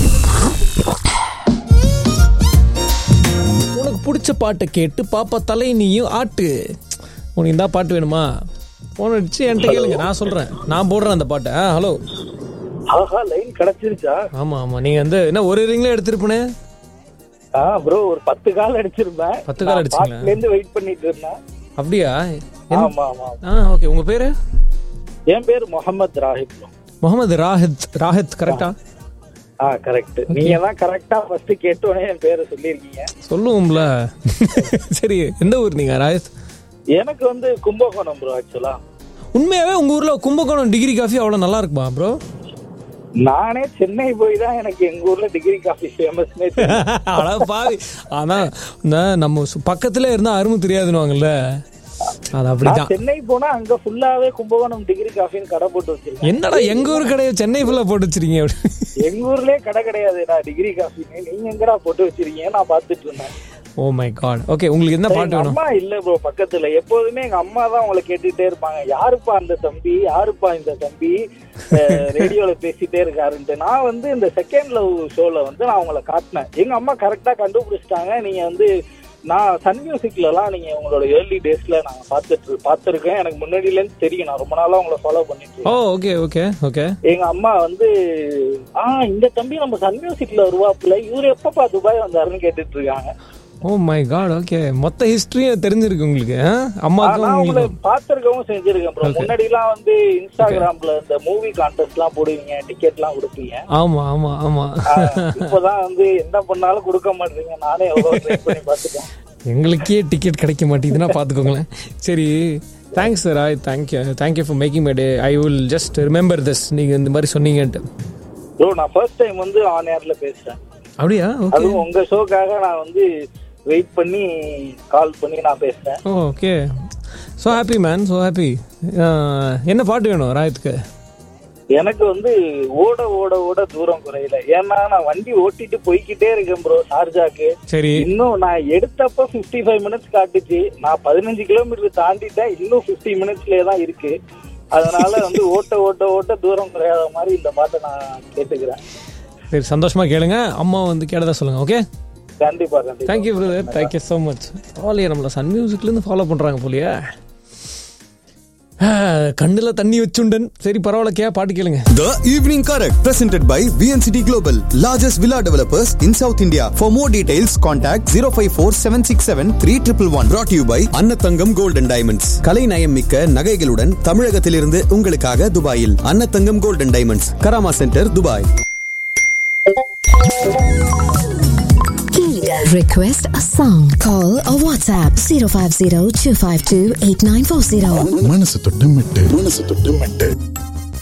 உனக்கு பிடிச்ச பாட்டை கேட்டு பாப்பா தலை நீயும் ஆட்டு உனக்கு இந்த பாட்டு வேணுமா ஃபோன் அடிச்சு என்கிட்ட கேளுங்க நான் சொல்கிறேன் நான் போடுறேன் அந்த பாட்டை ஆ ஹலோ ஆஹா லைன் கிடைச்சிருச்சா ஆமாம் ஆமாம் நீங்கள் வந்து என்ன ஒரு ரிங்ல எடுத்திருப்பேனே ஆ ப்ரோ ஒரு பத்து கால் அடிச்சிருந்தேன் பத்து கால் அடிச்சீங்களா? பாட்டுல இருந்து வெயிட் பண்ணிட்டு இருந்தேன் அப்படியா என்ன- ஆமா ஆமா ஆ ஓகே உங்கள் பேர் என் பேர் முகமது ராஹிப் bro. முகமது ராஹித் ராஹித் கரெக்டா ஆ கரெக்ட் நீங்க தான் கரெக்டா ஃபர்ஸ்ட் கேட்டோடனே என் பேரை சொல்லியிருக்கீங்க சொல்லுவோம்ல சரி எந்த ஊர் நீங்கள் ராஹித் எனக்கு வந்து கும்பகோணம் ப்ரோ ஆக்சுவலா உண்மையாகவே உங்கள் ஊரில் கும்பகோணம் டிகிரி காஃபி அவ்வளோ நல்லா இருக்குமா ப்ரோ நானே சென்னை போய் தான் எனக்கு எங்க ஊர்ல டிகிரி காஃபி ஃபேமஸ்னே அட பாவி அதான் இந்த நம்ம சு- பக்கத்துல இருந்தா அருமை தெரியாதுன்னுவாங்கல்ல அது அப்படிதான் சென்னை போனா அங்க ஃபுல்லாவே கும்பகோணம் டிகிரி காஃபின்னு கடை போட்டு வச்சிருக்கேன் என்னடா எங்க ஊர் கடையை சென்னை ஃபுல்லா போட்டு வச்சிருக்கீங்க அப்படி எங்க ஊர்லயே கடை கிடையாதுடா டிகிரி காஃபின்னு நீங்க எங்கடா போட்டு வச்சிருக்கீங்க நான் பாத்துட்டு இருந்தேன் ஓ மை காட் ஓகே உங்களுக்கு என்ன பாட்டு எங்க வேணும் அம்மா இல்ல ப்ரோ பக்கத்துல எப்போதுமே எங்க அம்மா தான் உங்களை கேட்டுட்டே இருப்பாங்க யாருப்பா அந்த தம்பி யாருப்பா இந்த தம்பி ரேடியோல பேசிட்டே இருக்காருன்ட்டு நான் வந்து இந்த செகண்ட் லவ் ஷோல வந்து நான் உங்களை காட்டினேன் எங்க அம்மா கரெக்டா கண்டுபிடிச்சிட்டாங்க நீங்க வந்து நான் சன் மியூசிக்ல எல்லாம் நீங்க உங்களோட ஏர்லி டேஸ்ல நாங்க பாத்துட்டு பாத்துருக்கேன் எனக்கு முன்னாடில இருந்து தெரியும் நான் ரொம்ப நாளா உங்களை ஃபாலோ பண்ணிட்டு ஓ இருக்கேன் ஓகே ஓகே ஓகே எங்க அம்மா வந்து ஆ இந்த தம்பி நம்ம சன் மியூசிக்ல வருவாப்புல இவரு எப்பப்பா துபாய் வந்தாருன்னு கேட்டுட்டு இருக்காங்க ஓ மை காட் ஓகே மொத்த ஹிஸ்டரியும் தெரிஞ்சிருக்கு உங்களுக்கு ஆ? அம்மாக்கும் நான் உங்களை உங்களுக்கு பாத்திருக்கவும் செஞ்சிருக்கேன் ப்ரோ முன்னாடி எல்லாம் வந்து இன்ஸ்டாகிராம்ல இந்த மூவி கான்டெஸ்ட் எல்லாம் போடுவீங்க டிக்கெட் எல்லாம் கொடுப்பீங்க ஆமா ஆமா ஆமா இப்பதான் வந்து என்ன பண்ணாலும் கொடுக்க மாட்டீங்க நானே எவ்வளவு ட்ரை பண்ணி பார்த்துட்டேன் எங்களுக்கே டிக்கெட் கிடைக்க மாட்டேங்குதுன்னா பார்த்துக்கோங்களேன் சரி thanks sir I thank you thank you for making my day I will just remember this நீங்கள் இந்த மாதிரி சொன்னீங்கன்ட்டு ப்ரோ நான் ஃபர்ஸ்ட் டைம் வந்து ஆன் ஏர்ல பேசுறேன் அப்படியா ஓகே அதுவும் உங்க ஷோக்காக நான் வந்து வெயிட் பண்ணி கால் பண்ணி நான் பேசுறேன் oh okay so happy man so happy என்ன பாட்டு வேணும் ராயத்துக்கு எனக்கு வந்து ஓட ஓட ஓட தூரம் குறையல ஏன்னா நான் வண்டி ஓட்டிட்டு போய்க்கிட்டே இருக்கேன் ப்ரோ ஷார்ஜாக்கு சரி இன்னும் நான் எடுத்தப்ப 55 ஃபைவ் மினிட்ஸ் காட்டுச்சு நான் பதினஞ்சு கிலோமீட்டர் தாண்டிட்டேன் இன்னும் 50 மினிட்ஸ்லயே தான் இருக்கு அதனால வந்து ஓட்ட ஓட்ட ஓட்ட தூரம் குறையாத மாதிரி இந்த பாட்டை நான் கேட்டுக்கிறேன் சரி சந்தோஷமா கேளுங்க அம்மா வந்து கேட்டதா சொல்லுங்க ஓகே கண்டிப்பா கண்டிப்பா thank you brother thank you so much பரவாயில்லையே நம்மள சன் மியூசிக்லேருந்து ஃபாலோ பண்ணுறாங்க போலியே கண்ணில் தண்ணி வச்சுண்டன் சரி பரவாயில்ல கே பாட்டு கேளுங்க The Evening Correct, presented by VNCT Global, largest villa developers in South India. For more details, contact 054 767 3111. Brought to you by அன்னத்தங்கம் Gold and Diamonds. கலை நயம் மிக்க நகைகளுடன் தமிழகத்திலிருந்து உங்களுக்காக துபாயில் Annathangam Gold and Diamonds, Karama centre Dubai Request a song. Call or WhatsApp 050 252 8940. மனசு தொட்டு மெட்டு மனசு தொட்டு மெட்டு